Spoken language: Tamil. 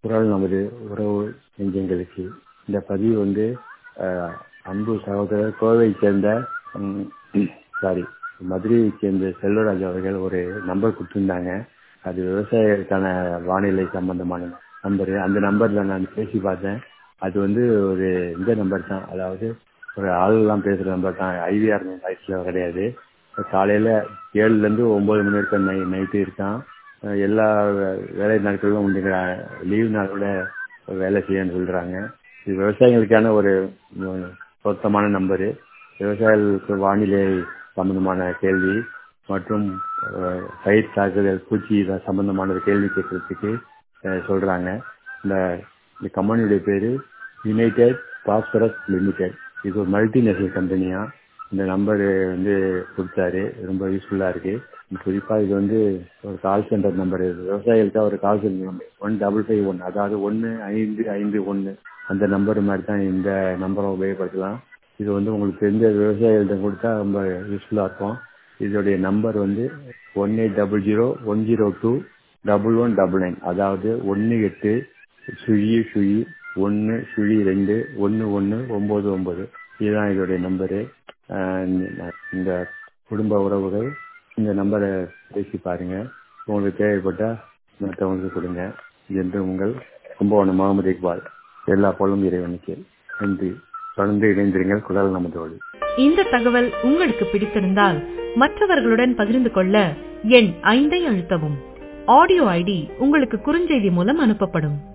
குரல் நமது உறவு நெஞ்சங்களுக்கு இந்த பதிவு வந்து அஹ், அன்பு சகோதரர் கோவையை சேர்ந்த சாரி மதுரையை சேர்ந்த செல்வராஜ் அவர்கள் ஒரு நம்பர் கொடுத்திருந்தாங்க அது விவசாயிகளுக்கான வானிலை சம்பந்தமான நம்பரு அந்த நம்பர்ல நான் பேசி பார்த்தேன் அது வந்து ஒரு இந்த நம்பர் தான் அதாவது ஒரு ஆள்லாம் பேசுற நம்பர் தான் ஐவிஆர் வாய்ஸ்ல கிடையாது காலையில ஏழுல இருந்து ஒன்பது மணி வரைக்கும் நை நைட்டு இருக்கான் அஹ் எல்லா வே- வேலை நாட்களும் உண்டுங்கிற லீவ் நாளோட வேலை செய்யணும்னு சொல்றாங்க இது விவசாயிகளுக்கான ஒரு உம், பொருத்தமான நம்பரு விவசாயிகளுக்கு வானிலை சம்பந்தமான கேள்வி மற்றும் அஹ், பயிர் தாக்குதல் பூச்சி இது சம்பந்தமான ஒரு கேள்வி கேட்கறதுக்கு அஹ், சொல்றாங்க இந்த இந்த கம்பெனியுடைய பேரு யுனைடெட் பாஸ்பரஸ் லிமிடெட் இது ஒரு மல்டிநேஷனல் கம்பெனியா இந்த நம்பர் வந்து கொடுத்தாரு ரொம்ப யூஸ்ஃபுல்லா இருக்கு குறிப்பா இது வந்து ஒரு கால் சென்டர் நம்பர் விவசாயிகளுக்கு ஒரு call centre number one double five one அதாவது ஒன்னு ஐந்து ஐந்து ஒன்னு அந்த நம்பர் மாதிரி தான் இந்த நம்பரை உபயோகப்படுத்தலாம் இது வந்து உங்களுக்கு தெரிஞ்ச விவசாயிகள்ட்ட கொடுத்தா ரொம்ப யூஸ்ஃபுல்லா இருக்கும் இதோடைய நம்பர் வந்து one eight double zero one zero two double one double nine அதாவது ஒன்னு எட்டு சுழி சுழி ஒன்னு சுழி ரெண்டு ஒன்னு ஒன்னு ஒன்பது ஒன்பது இதுதான் இதோடைய நம்பரு இந்த குடும்ப உறவுகள் இந்த நம்பரை பேசி பாருங்க உங்களுக்கு தேவைப்பட்டா மற்றவங்களுக்கு கொடுங்க என்று உங்கள் கும்பகோணம் முகமது இக்பால் எல்லா போலும் இறைவனுக்கு நன்றி தொடர்ந்து இணைந்திருங்கள் குரல் நமதோடு இந்த தகவல் உங்களுக்கு பிடித்திருந்தால் மற்றவர்களுடன் பகிர்ந்து கொள்ள எண் ஐந்தை அழுத்தவும் ஆடியோ ஐடி உங்களுக்கு குறுஞ்செய்தி மூலம் அனுப்பப்படும்